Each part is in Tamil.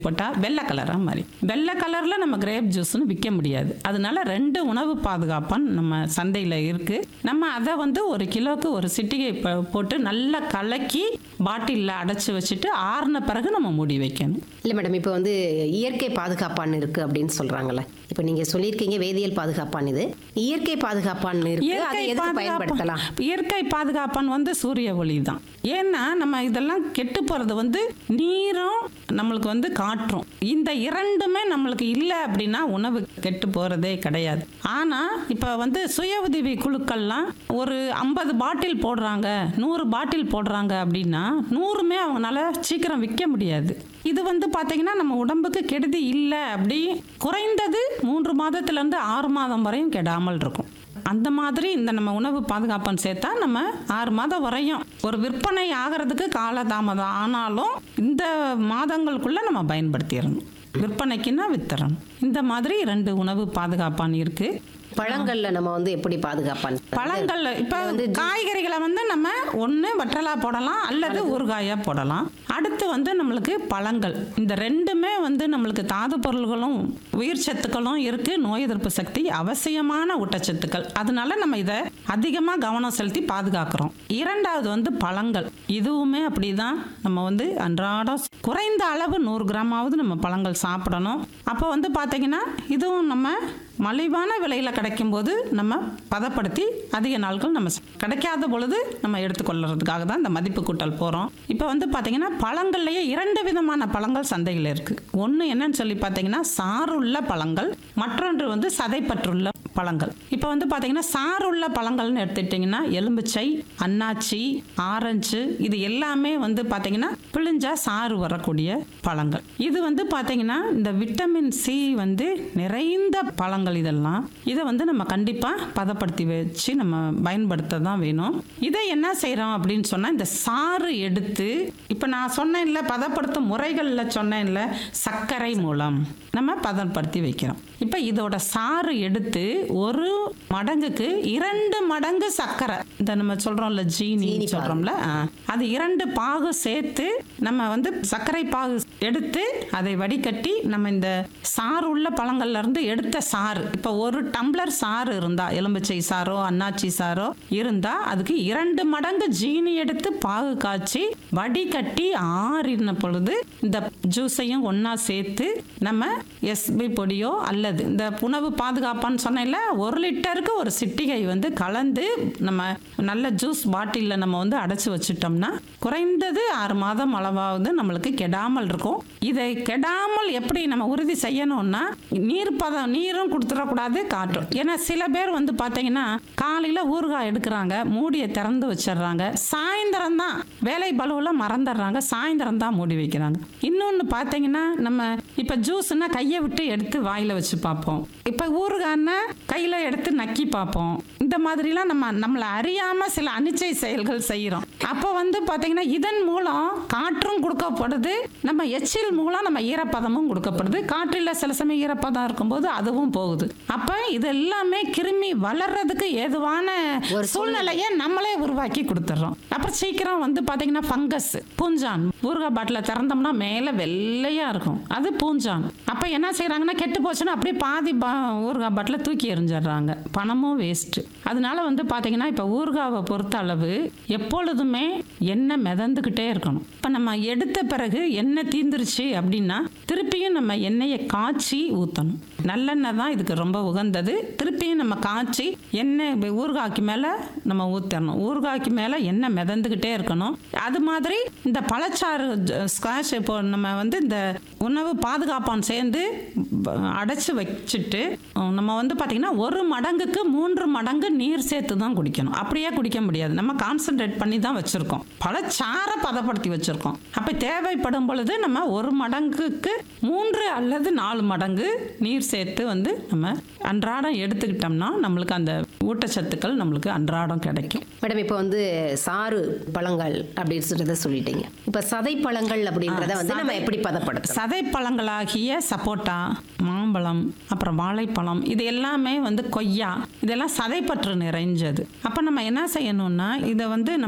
போட்டால் வெள்ளை கலராக மாறி வெள்ளை கலரில் நம்ம கிரேப் ஜூஸ்னு விற்க முடியாது அதனால ரெண்டு உணவு பாதுகாப்பான் நம்ம சந்தையில் இருக்குது நம்ம அதை வந்து ஒரு கிலோவுக்கு ஒரு சிட்டிகை ப- போட்டு நல்லா கலக்கி பாட்டிலில் அடைச்சி வச்சுட்டு ஆறின பிறகு நம்ம மூடி வைக்கணும் இல்லை மேடம் இப்போ வந்து இயற்கை பாதுகாப்பான் இருக்கு அப்படின்னு சொல்றாங்கல்ல இப்போ நீங்க சொல்லியிருக்கீங்க வேதியியல் பாதுகாப்பான் இது இயற்கை பாதுகாப்பான் இருக்கு அதை எதுக்கு பயன்படுத்தலாம் இயற்கை பாதுகாப்பான் வந்து சூரிய ஒளி தான் ஏன்னா நம்ம இதெல்லாம் கெட்டு போறது வந்து நீரும் நம்மளுக்கு வந்து காற்றும் இந்த இரண்டுமே நம்மளுக்கு இல்லை அப்படின்னா உணவு கெட்டு போறதே கிடையாது ஆனா இப்ப வந்து சுய உதவி குழுக்கள்லாம் ஒரு ஐம்பது பாட்டில் போடுறாங்க நூறு பாட்டில் போடுறாங்க அப்படின்னா நூறுமே அவங்களால சீக்கிரம் விற்க முடியாது இது வந்து பாத்தீங்கன்னா நம்ம உடம்புக்கு கெடுதி இல்லை அப்படி குறைந்தது மூன்று மாதத்துல இருந்து ஆறு மாதம் வரையும் கெடாமல் இருக்கும் அந்த மாதிரி இந்த நம்ம உணவு பாதுகாப்புன்னு சேர்த்தா நம்ம ஆறு மாதம் வரையும் ஒரு விற்பனை ஆகிறதுக்கு காலதாமதம் ஆனாலும் இந்த மாதங்களுக்குள்ள நம்ம பயன்படுத்திடணும் விற்பனைக்குன்னா வித்துறணும் இந்த மாதிரி ரெண்டு உணவு பாதுகாப்பான் இருக்கு பழங்கள்ல நம்ம வந்து எப்படி பாதுகாப்பான் பழங்கள்ல இப்ப காய்கறிகளை வந்து நம்ம ஒண்ணு வற்றலா போடலாம் அல்லது ஊறுகாயா போடலாம் அடுத்து வந்து நம்மளுக்கு பழங்கள் இந்த ரெண்டுமே வந்து நம்மளுக்கு தாது பொருள்களும் உயிர் சத்துக்களும் இருக்கு நோய் எதிர்ப்பு சக்தி அவசியமான ஊட்டச்சத்துக்கள் அதனால நம்ம இதை அதிகமா கவனம் செலுத்தி பாதுகாக்கிறோம் இரண்டாவது வந்து பழங்கள் இதுவுமே அப்படிதான் நம்ம வந்து அன்றாடம் குறைந்த அளவு நூறு கிராமாவது நம்ம பழங்கள் சாப்பிடணும் அப்போ வந்து பாத்தீங்கன்னா இதுவும் நம்ம மலிவான விலையில் கிடைக்கும்போது நம்ம பதப்படுத்தி அதிக நாட்கள் நம்ம ச- கிடைக்காத பொழுது நம்ம எடுத்துக்கொள்றதுக்காக தான் இந்த மதிப்பு கூட்டல் போகிறோம் இப்போ வந்து பார்த்தீங்கன்னா பழங்கள்லேயே இரண்டு விதமான பழங்கள் சந்தையில் இருக்குது ஒன்று என்னன்னு சொல்லி பார்த்தீங்கன்னா சாறுள்ள பழங்கள் மற்றொன்று வந்து சதைப்பற்றுள்ள பழங்கள் இப்போ வந்து பார்த்தீங்கன்னா சாறுள்ள பழங்கள்னு எடுத்துட்டிங்கன்னா எலும்புச்சை அன்னாச்சி ஆரஞ்சு இது எல்லாமே வந்து பார்த்தீங்கன்னா பிழிஞ்சா சாறு வரக்கூடிய பழங்கள் இது வந்து பார்த்தீங்கன்னா இந்த விட்டமின் சி வந்து நிறைந்த பழங்கள் இதெல்லாம் இதை வந்து நம்ம கண்டிப்பாக பதப்படுத்தி வச்சு நம்ம பயன்படுத்த தான் வேணும் இதை என்ன செய்கிறோம் அப்படின்னு சொன்னால் இந்த சாறு எடுத்து இப்போ நான் சொன்னேன்ல பதப்படுத்தும் முறைகளில் சொன்னேன்ல சர்க்கரை மூலம் நம்ம பதப்படுத்தி வைக்கிறோம் இப்போ இதோட சாறு எடுத்து ஒரு மடங்குக்கு இரண்டு மடங்கு சர்க்கரை இந்த நம்ம சொல்றோம்ல ஜீனி ஜீனி பாகு. சொல்றோம்ல ஆ. அது இரண்டு பாகு சேர்த்து நம்ம வந்து சர்க்கரை பாகு எடுத்து அதை வடிகட்டி நம்ம இந்த சாறு உள்ள பழங்கள்ல இருந்து எடுத்த சாறு இப்போ ஒரு டம்ளர் சாறு இருந்தா எலும்புச்சை சாறோ அன்னாச்சி சாறோ இருந்தா அதுக்கு இரண்டு மடங்கு ஜீனி எடுத்து பாகு காய்ச்சி வடிகட்டி ஆறின பொழுது இந்த ஜூஸையும் ஒண்ணா சேர்த்து நம்ம எஸ்பி பொடியோ அல்லது இந்த உணவு பாதுகாப்பான்னு சொன்னேன்ல ஒரு லிட்டருக்கு ஒரு சிட்டிகை வந்து கலந்து நம்ம நல்ல ஜூஸ் பாட்டிலில் நம்ம வந்து அடைச்சி வச்சுட்டோம்னா குறைந்தது ஆறு மாதம் அளவாவது நம்மளுக்கு கெடாமல் இருக்கும் இதை கெடாமல் எப்படி நம்ம உறுதி செய்யணும்னா நீர் பதம் நீரும் கொடுத்துடக்கூடாது காற்றும் ஏன்னா சில பேர் வந்து பார்த்தீங்கன்னா காலையில் ஊறுகாய் எடுக்கிறாங்க மூடியை திறந்து வச்சிடுறாங்க சாயந்தரம் தான் வேலை பலுவில் மறந்துடுறாங்க சாயந்தரம் தான் மூடி வைக்கிறாங்க இன்னொன்று பார்த்தீங்கன்னா நம்ம இப்போ ஜூஸ்னா கையை விட்டு எடுத்து வாயில் வச்சு பார்ப்போம் இப்போ ஊறுகாய்னா கையில் எடுத்து நக்கி பார்ப்போம் இந்த மாதிரிலாம் நம்ம நம்மளை அறியாமல் சில அனிச்சை செயல்கள் செய்கிறோம் அப்போ வந்து பார்த்தீங்கன்னா இதன் மூலம் காற்றும் கொடுக்கப்படுது நம்ம எச்சில் மூலம் நம்ம ஈரப்பதமும் கொடுக்கப்படுது காற்றில் சில சமயம் ஈரப்பதம் இருக்கும்போது அதுவும் போகுது அப்போ இது எல்லாமே கிருமி வளர்றதுக்கு ஏதுவான ஒரு சூழ்நிலையை நம்மளே உருவாக்கி கொடுத்துட்றோம் அப்புறம் சீக்கிரம் வந்து பார்த்தீங்கன்னா ஃபங்கஸ் பூஞ்சான் ஊறுகாய் பாட்டில் திறந்தோம்னா மேலே வெள்ளையா இருக்கும் அது பூஞ்சான் அப்போ என்ன செய்றாங்கன்னா கெட்டு போச்சுன்னா அப்படியே பாதி பா ஊறுகாய் பாட்டில் தூக்கி எறிஞ்சிடுறாங்க பணமும் வேஸ்ட்டு அதனால வந்து பார்த்தீங்கன்னா இப்போ ஊறுகாவை பொறுத்த அளவு எப்பொழுதுமே எண்ணெய் மிதந்துக்கிட்டே இருக்கணும் இப்போ நம்ம எடுத்த பிறகு எண்ணெய் தீந்துருச்சு அப்படின்னா திருப்பியும் நம்ம எண்ணெயை காய்ச்சி ஊற்றணும் நல்லெண்ணெய் தான் இதுக்கு ரொம்ப உகந்தது திருப்பியும் நம்ம காய்ச்சி எண்ணெய் இப்ப ஊறுகாய்க்கு மேலே நம்ம ஊற்றணும் ஊறுகாய்க்கு மேலே எண்ணெய் மிதந்துக்கிட்டே இருக்கணும் அது மாதிரி இந்த பழச்சாறு ஸ்குவாஷ் இப்போ நம்ம வந்து இந்த உணவு பாதுகாப்பான் சேர்ந்து ப- அடைச்சு வச்சுட்டு அஹ், நம்ம வந்து பார்த்திங்கன்னா ஒரு மடங்குக்கு மூன்று மடங்கு நீர் சேர்த்து தான் குடிக்கணும் அப்படியே குடிக்க முடியாது நம்ம கான்சென்ட்ரேட் பண்ணி தான் வச்சுருக்கோம் பழச்சாறை பதப்படுத்தி வச்சுருக்கோம் அப்போ தேவைப்படும் பொழுது நம்ம ஒரு மடங்குக்கு மூன்று அல்லது நாலு மடங்கு நீர் சேர்த்து வந்து நம்ம அன்றாடம் எடுத்துக்கிட்டோம்னா நம்மளுக்கு அந்த ஊட்டச்சத்துக்கள் நம்மளுக்கு அன்றாடம் கிடைக்கும் மேடம் இப்போ வந்து சாறு பழங்கள் அப்படின்னு சொல்றத சொல்லிட்டீங்க இப்போ சதை பழங்கள் அப்படின்றத வந்து நம்ம எப்படி பதப்படுத்தலாம் சதை பழங்களாகிய சப்போட்டா மாம்பழம் அப்புறம் வாழைப்பழம் இது எல்லாமே வந்து கொய்யா இதெல்லாம் சதைப்பற்று நிறைஞ்சது அப்போ நம்ம என்ன செய்யணும்னா இதை வந்து நம்ம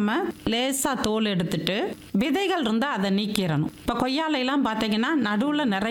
லேசாக தோல் எடுத்துட்டு விதைகள் இருந்தால் அதை நீக்கிடணும் இப்போ கொய்யாலையெல்லாம் பார்த்தீங்கன்னா நடுவில் நிறைய